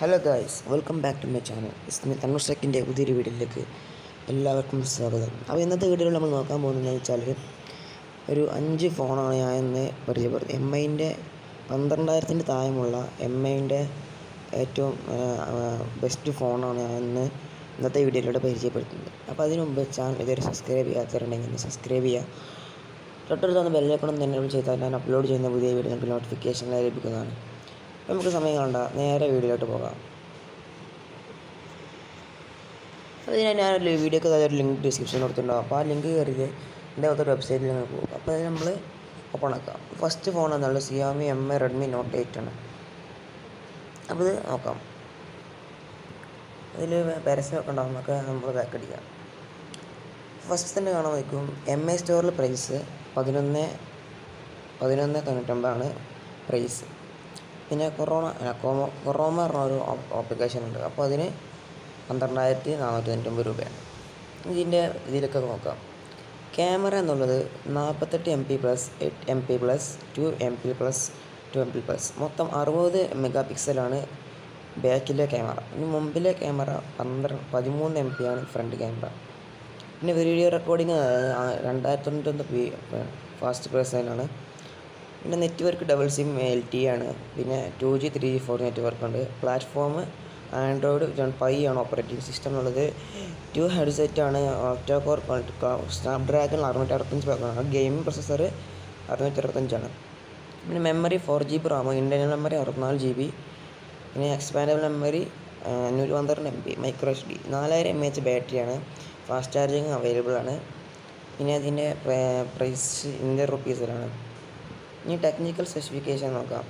hello guys welcome back to my channel Ismi തനുഷക്കിൻ്റെ പുതിയൊരു വീഡിയോയിലേക്ക് എല്ലാവർക്കും സ്വാഗതം അപ്പോൾ ഇന്നത്തെ വീഡിയോയിൽ നമ്മൾ നോക്കാൻ പോകുന്നതെന്ന് വെച്ചാൽ ഒരു അഞ്ച് ഫോണാണ് ഞാൻ ഇന്ന് പരിചയപ്പെടുന്നത് എം ഐൻ്റെ പന്ത്രണ്ടായിരത്തിൻ്റെ താഴെയുള്ള എം ഐൻ്റെ ഏറ്റവും ബെസ്റ്റ് ഫോണാണ് ഞാൻ ഇന്ന് ഇന്നത്തെ വീഡിയോയിലൂടെ പരിചയപ്പെടുത്തുന്നത് അപ്പോൾ അതിനു മുമ്പ് ചാനൽ ഇതുവരെ സബ്സ്ക്രൈബ് ചെയ്യാത്തവരുണ്ടെങ്കിൽ സബ്സ്ക്രൈബ് ചെയ്യുക തൊട്ടടുത്താണ് ബെല്ലൈക്കണം തന്നെ ചെയ്താൽ ഞാൻ അപ്ലോഡ് ചെയ്യുന്ന പുതിയ വീഡിയോ നിങ്ങൾക്ക് നോട്ടിഫിക്കേഷൻ ലഭിക്കുന്നതാണ് അപ്പോൾ നമുക്ക് സമയം കളണ്ട നേരെ വീഡിയോയിലോട്ട് പോകാം അതിനായി ഞാൻ ഒരു വീഡിയോക്ക് താഴെ ഒരു ലിങ്ക് ഡിസ്ക്രിപ്ഷനിൽ കൊടുത്തിട്ടുണ്ടാവും അപ്പോൾ ആ ലിങ്ക് കയറിയിട്ട് എൻ്റെ അകത്തൊരു വെബ്സൈറ്റിൽ നിങ്ങൾ പോകും അപ്പോൾ അത് നമ്മൾ ഓപ്പൺ ആക്കാം ഫസ്റ്റ് ഫോൺ എന്നുള്ളത് Xiaomi M A Redmi Note eight ആണ് അപ്പോൾ ഇത് നോക്കാം അതിൽ പരസ്യമൊക്കെ ഉണ്ടാവും നമുക്ക് നമ്മൾ ബാക്ക് അടിക്കാം ഫസ്റ്റ് തന്നെ കാണാൻ വയ്ക്കും എം ഐ സ്റ്റോറിൽ പ്രൈസ് പതിനൊന്ന് പതിനൊന്ന് തൊണ്ണൂറ്റൊമ്പതാണ് പ്രൈസ് പിന്നെ കൊറോണ അല്ല കോമോ കൊറോമ പറഞ്ഞ ഒരു ആപ്ലിക്കേഷൻ ഉണ്ട് അപ്പോൾ അതിന് പന്ത്രണ്ടായിരത്തി നാനൂറ്റി തൊണ്ണൂറ്റൊമ്പത് രൂപയാണ് ഇതിൻ്റെ ഇതിലൊക്കെ നോക്കാം ക്യാമറ എന്നുള്ളത് നാൽപ്പത്തെട്ട് എം പി പ്ലസ് എട്ട് M P plus two M P plus two M P plus മൊത്തം അറുപത് മെഗാ പിക്സലാണ് ബാക്കിലെ ക്യാമറ ഇനി മുമ്പിലെ ക്യാമറ പന്ത്രണ്ട് പതിമൂന്ന് എം പി ആണ് ഫ്രണ്ട് ക്യാമറ പിന്നെ വീഡിയോ റെക്കോർഡിങ് രണ്ടായിരത്തി തൊണ്ണൂറ്റൊന്ന് പി ഫാസ്റ്റ് പേഴ്സണാണ് പിന്നെ network double SIM L T ആണ് പിന്നെ two G three G four network ഉണ്ട് പ്ലാറ്റ്ഫോം ആൻഡ്രോയിഡ് പൈ ആണ് ഓപ്പറേറ്റിംഗ് സിസ്റ്റം ഉള്ളത് ടു ഹെഡ്സെറ്റ് ആണ് ഒക്ടോകോർ സ്നാപ്ഡ്രാഗൺ അറുന്നൂറ്റി അറുപത്തഞ്ച് ആണ് ഗെയിമിംഗ് പ്രൊസസ്സർ അറുന്നൂറ്റി അറുപത്തഞ്ചാണ് പിന്നെ memory four G B RAM internal memory അറുപത്തിനാല് ജി ബി പിന്നെ എക്സ്പാൻഡബിൾ മെമ്മറി അഞ്ഞൂറ്റി പന്ത്രണ്ട് M B micro H D നാലായിരം എം എച്ച് ബാറ്ററിയാണ് ഫാസ്റ്റ് ചാർജിങ് അവൈലബിൾ ആണ് പിന്നെ അതിൻ്റെ പ്രൈസ് ഇന്ത്യൻ റുപ്പീസിലാണ് ഇനി ടെക്നിക്കൽ സ്പെസിഫിക്കേഷൻ നോക്കാം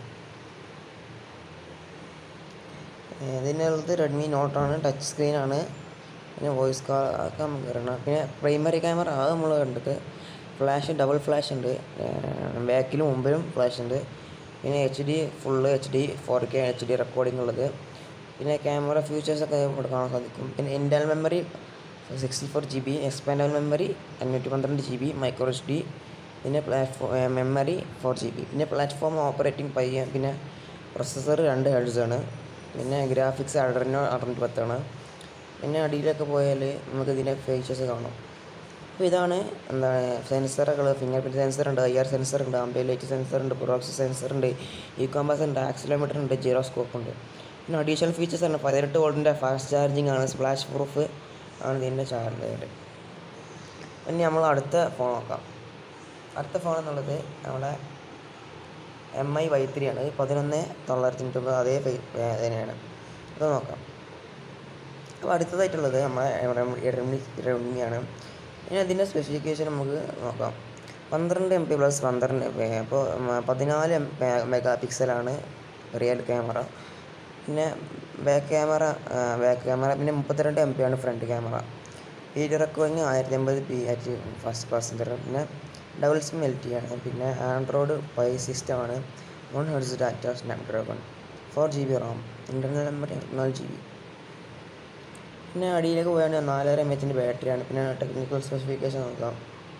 ഇതിനുള്ളത് റെഡ്മി നോട്ടാണ് ടച്ച് സ്ക്രീനാണ് പിന്നെ വോയിസ് കാൾ ഒക്കെ നമുക്ക് വരണം പിന്നെ പ്രൈമറി ക്യാമറ അത് നമ്മൾ കണ്ടത് ഫ്ലാഷ് ഡബിൾ ഫ്ലാഷ് ഉണ്ട് ബാക്കിലും മുമ്പിലും ഫ്ലാഷ് ഉണ്ട് പിന്നെ H D full H D four K H D recording ഉള്ളത് പിന്നെ ക്യാമറ ഫീച്ചേഴ്സൊക്കെ ഇവിടെ കാണാൻ സാധിക്കും പിന്നെ internal memory sixty four G B expandable memory അഞ്ഞൂറ്റി പന്ത്രണ്ട് G B micro H D പിന്നെ platform memory four G B പിന്നെ പ്ലാറ്റ്ഫോം ഓപ്പറേറ്റിംഗ് പൈ പിന്നെ പ്രൊസസ്സർ രണ്ട് ഹെഡ്സ് ആണ് പിന്നെ ഗ്രാഫിക്സ് അടറിനോ അറുന്നൂറ്റി പത്താണ് പിന്നെ അടിയിലൊക്കെ പോയാൽ നമുക്ക് ഇതിൻ്റെ ഫീച്ചേഴ്സ് കാണാം അപ്പോൾ ഇതാണ് എന്താണ് സെൻസറുകൾ ഫിംഗർ പ്രിൻറ്റ് സെൻസർ ഉണ്ട് ഐ ആർ സെൻസർ ഉണ്ട് ആംബിയൻ ലൈറ്റ് സെൻസർ ഉണ്ട് പ്രോക്സി സെൻസർ ഉണ്ട് ഇ കോമ്പസ് ഉണ്ട് ആക്സിലോമീറ്റർ ഉണ്ട് ജീറോസ്കോപ്പ് ഉണ്ട് പിന്നെ അഡീഷണൽ ഫീച്ചേഴ്സ് ആണ് പതിനെട്ട് വോൾട്ടിൻ്റെ ഫാസ്റ്റ് ചാർജിങ് ആണ് സ്പ്ലാഷ് പ്രൂഫ് ആണ് ഇതിൻ്റെ ചാർജർ പിന്നെ നമ്മൾ അടുത്ത ഫോൺ നോക്കാം അടുത്ത ഫോൺ എന്നുള്ളത് നമ്മുടെ എം ഐ വൈ ത്രീ ആണ് പതിനൊന്ന് തൊള്ളായിരത്തി തൊണ്ണൂറ്റൊമ്പത് അതേ തന്നെയാണ് അത് നോക്കാം അപ്പോൾ അടുത്തതായിട്ടുള്ളത് നമ്മുടെ റെഡ്മി റെഡ്മിയാണ് ഇനി അതിൻ്റെ സ്പെസിഫിക്കേഷൻ നമുക്ക് നോക്കാം പന്ത്രണ്ട് എം പി പ്ലസ് പന്ത്രണ്ട് അപ്പോൾ പതിനാല് മെഗാ പിക്സലാണ് റിയൽ ക്യാമറ പിന്നെ ബാക്ക് ക്യാമറ ബാക്ക് ക്യാമറ പിന്നെ മുപ്പത്തിരണ്ട് എം പി ആണ് ഫ്രണ്ട് ക്യാമറ വീഡിയോ റെക്കോർഡിങ് ആയിരത്തി അമ്പത് പി ആറ്റ് ഫസ്റ്റ് പാസഞ്ചർ പിന്നെ ഡബിൾ സിം എൽ ടി ആണ് പിന്നെ ആൻഡ്രോയിഡ് പൈ സിസ്റ്റമാണ് one heads data Snapdragon four G B RAM internal memory നാല് ജി ബി പിന്നെ അടിയിലേക്ക് പോയാൽ നാലര എം എച്ചിൻ്റെ ബാറ്ററിയാണ് പിന്നെ ടെക്നിക്കൽ സ്പെസിഫിക്കേഷൻ നോക്കാം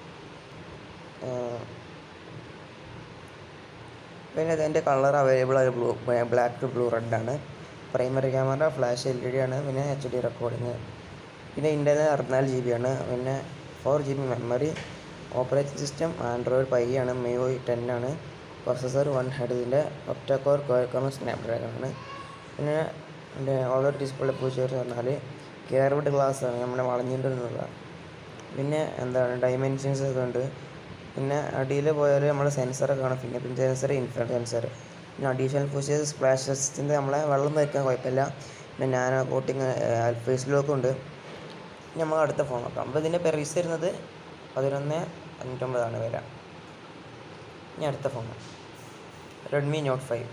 പിന്നെ ഇതിൻ്റെ കളർ അവൈലബിൾ ആയ ബ്ലൂ ബ്ലാക്ക് ബ്ലൂ റെഡാണ് primary camera flash L E D ആണ് പിന്നെ എച്ച് ഡി റെക്കോർഡിങ് പിന്നെ ഇൻ്റർണൽ അറുപത്തിനാല് ജി ബി ആണ് പിന്നെ four G B memory operating system Android pie ആണ് മെയോ ടെൻ ആണ് പ്രൊസസ്സർ വൺ ഹെഡിൻ്റെ ഒക്ടോകോർ കോയക്കോമ സ്നാപ്ഡ്രാഗൺ ആണ് പിന്നെ എൻ്റെ ഓൾറെഡി ഡിസ്പ്ലേ ഫീച്ചേഴ്സ് പറഞ്ഞാൽ കെയർവുഡ് ഗ്ലാസ് ആണ് നമ്മുടെ വളഞ്ഞിട്ടുള്ള പിന്നെ എന്താണ് ഡൈമെൻഷൻസ് ഒക്കെ ഉണ്ട് പിന്നെ അടിയിൽ പോയാൽ നമ്മൾ സെൻസറൊക്കെ കാണാം fingerprint sensor in front sensor പിന്നെ അഡീഷണൽ ഫീച്ചേഴ്സ് സ്പ്ലാഷ് ടെസ്റ്റിൻ്റെ നമ്മളെ വെള്ളം വയ്ക്കാൻ കുഴപ്പമില്ല പിന്നെ നാനോ കോട്ടിങ് ഫേസ് ലോക്കും ഉണ്ട് നമ്മൾ അടുത്ത ഫോൺ നോക്കാം അപ്പോൾ ഇതിൻ്റെ പ്രൈസ് വരുന്നത് പതിനൊന്ന് അഞ്ഞൂറ്റമ്പതാണ് വില ഇനി അടുത്ത ഫോൺ റെഡ്മി നോട്ട് ഫൈവ്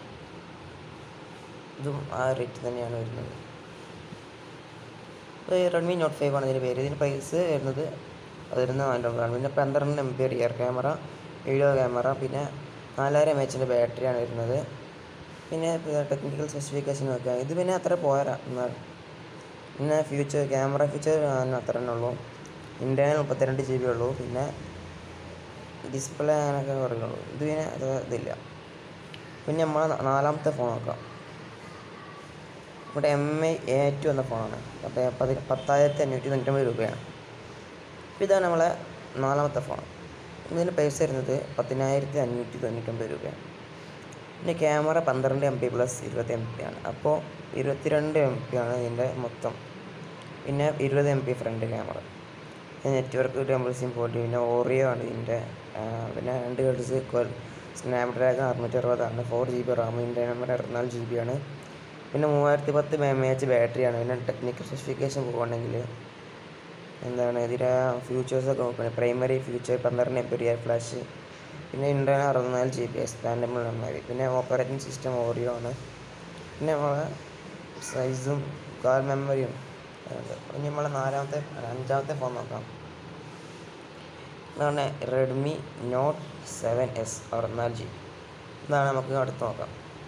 ഇതും ആ റേറ്റ് തന്നെയാണ് വരുന്നത് അപ്പോൾ റെഡ്മി നോട്ട് ഫൈവ് ആണ് ഇതിൻ്റെ പേര് ഇതിൻ്റെ പ്രൈസ് വരുന്നത് പതിനൊന്ന് നാനൂറാണ് പിന്നെ പന്ത്രണ്ട് M P rear camera video camera പിന്നെ നാലായിരം എം എച്ചിൻ്റെ ബാറ്ററിയാണ് വരുന്നത് പിന്നെ ടെക്നിക്കൽ സ്പെസിഫിക്കേഷൻ നോക്കുക ഇത് പിന്നെ അത്ര പോരാ എന്നാൽ പിന്നെ ഫ്യൂച്ചർ ക്യാമറ ഫീച്ചർ അത്ര തന്നെ ഉള്ളൂ ഇൻറ്റേർണൽ മുപ്പത്തിരണ്ട് ജി ബി ഉള്ളൂ പിന്നെ ഡിസ്പ്ലേ അങ്ങനെയൊക്കെ പറയുള്ളൂ ഇത് പിന്നെ അത് ഇതില്ല പിന്നെ നമ്മൾ നാലാമത്തെ ഫോൺ നോക്കാം നമ്മുടെ എം ഐ എ ടു എന്ന ഫോണാണ് പത്ത് പതി പത്തായിരത്തി അഞ്ഞൂറ്റി തൊണ്ണൂറ്റൊമ്പത് രൂപയാണ് അപ്പോൾ ഇതാണ് നമ്മളെ നാലാമത്തെ ഫോൺ ഇതിന് പൈസ വരുന്നത് പതിനായിരത്തി അഞ്ഞൂറ്റി തൊണ്ണൂറ്റൊമ്പത് രൂപയാണ് പിന്നെ ക്യാമറ പന്ത്രണ്ട് എം പി പ്ലസ് ഇരുപത്തി എം പി ആണ് അപ്പോൾ ഇരുപത്തിരണ്ട് എം പി ആണ് ഇതിൻ്റെ മൊത്തം പിന്നെ ഇരുപത് M P front camera network double SIM port പിന്നെ ഓറിയോ ആണ് ഇതിൻ്റെ ആ, പിന്നെ രണ്ട് ഹെഡ്സ് സ്നാപ്ഡ്രാഗൺ അറുന്നൂറ്റി അറുപതാണ് ഫോർ ജി ബി റാം ഇതിൻ്റെ നമ്പർ അറുപത്തിനാല് ജി ബി ആണ് പിന്നെ മൂവായിരത്തി പത്ത് എം എച്ച് ബാറ്ററിയാണ് പിന്നെ ടെക്നിക്കൽ സ്പെസിഫിക്കേഷൻ പോകുകയാണെങ്കിൽ എന്താണ് ഇതിലെ ഫ്യൂച്ചേഴ്സൊക്കെ നോക്കുകയാണെങ്കിൽ പ്രൈമറി ഫ്യൂച്ചർ പന്ത്രണ്ട് എം പി റിയർ ഫ്ലാഷ് പിന്നെ ഇൻ്റർണൽ അറുപത്തിനാല് ജി ബി എക്സ്പാൻഡബിൾ മെമ്മറി പിന്നെ ഓപ്പറേറ്റിംഗ് സിസ്റ്റം ഓറിയോ ആണ് പിന്നെ നമ്മളെ സൈസും കാർ മെമ്മറിയും ഉണ്ട് ഇനി നമ്മളെ നാലാമത്തെ അല്ല, അഞ്ചാമത്തെ ഫോൺ നോക്കാം ഇതാണ് റെഡ്മി നോട്ട് സെവൻ എസ് അറുപത്തിനാല് ജി ഇതാണ് നമുക്ക് അടുത്ത് നോക്കാം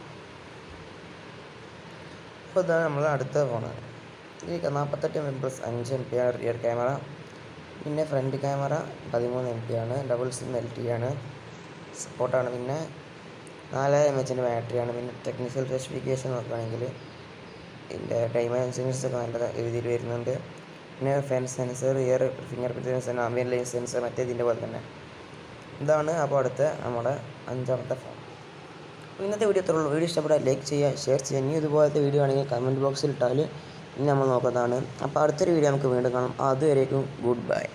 അപ്പോൾ ഇതാണ് നമ്മൾ അടുത്ത ഫോണ് ഇത് നാൽപ്പത്തെട്ട് എം പ്ലസ് അഞ്ച് എം പി ആണ് റിയർ ക്യാമറ പിന്നെ ഫ്രണ്ട് ക്യാമറ പതിമൂന്ന് എം പി ആണ് ഡബിൾ സിം എൽ ടി ആണ് സപ്പോർട്ടാണ് പിന്നെ നാലായിരം എം എച്ചിൻ്റെ ബാറ്ററിയാണ് പിന്നെ ടെക്നിക്കൽ സ്പെസിഫിക്കേഷൻ നോക്കുകയാണെങ്കിൽ ഇതിൻ്റെ ടൈം സെൻസേഴ്സ് ഒക്കെ നല്ല രീതിയിൽ വരുന്നുണ്ട് പിന്നെ fan sensor ear fingerprint sensor ambient line sensor മറ്റേ ഇതിൻ്റെ പോലെ തന്നെ ഇതാണ് അപ്പോൾ അടുത്ത നമ്മുടെ അഞ്ചാമത്തെ ഫോൺ അപ്പോൾ ഇന്നത്തെ വീഡിയോ ഇത്രയുള്ളൂ വീഡിയോ ഇഷ്ടപ്പെട്ടാൽ ലൈക്ക് ചെയ്യുക ഷെയർ ചെയ്യുക ഇനി ഇതുപോലത്തെ വീഡിയോ ആണെങ്കിൽ കമൻറ്റ് ബോക്സിൽ ഇട്ടാൽ ഇനി നമ്മൾ നോക്കുന്നതാണ് അപ്പോൾ അടുത്തൊരു വീഡിയോ നമുക്ക് വീണ്ടും കാണാം അതുവരേക്കും ഗുഡ് ബൈ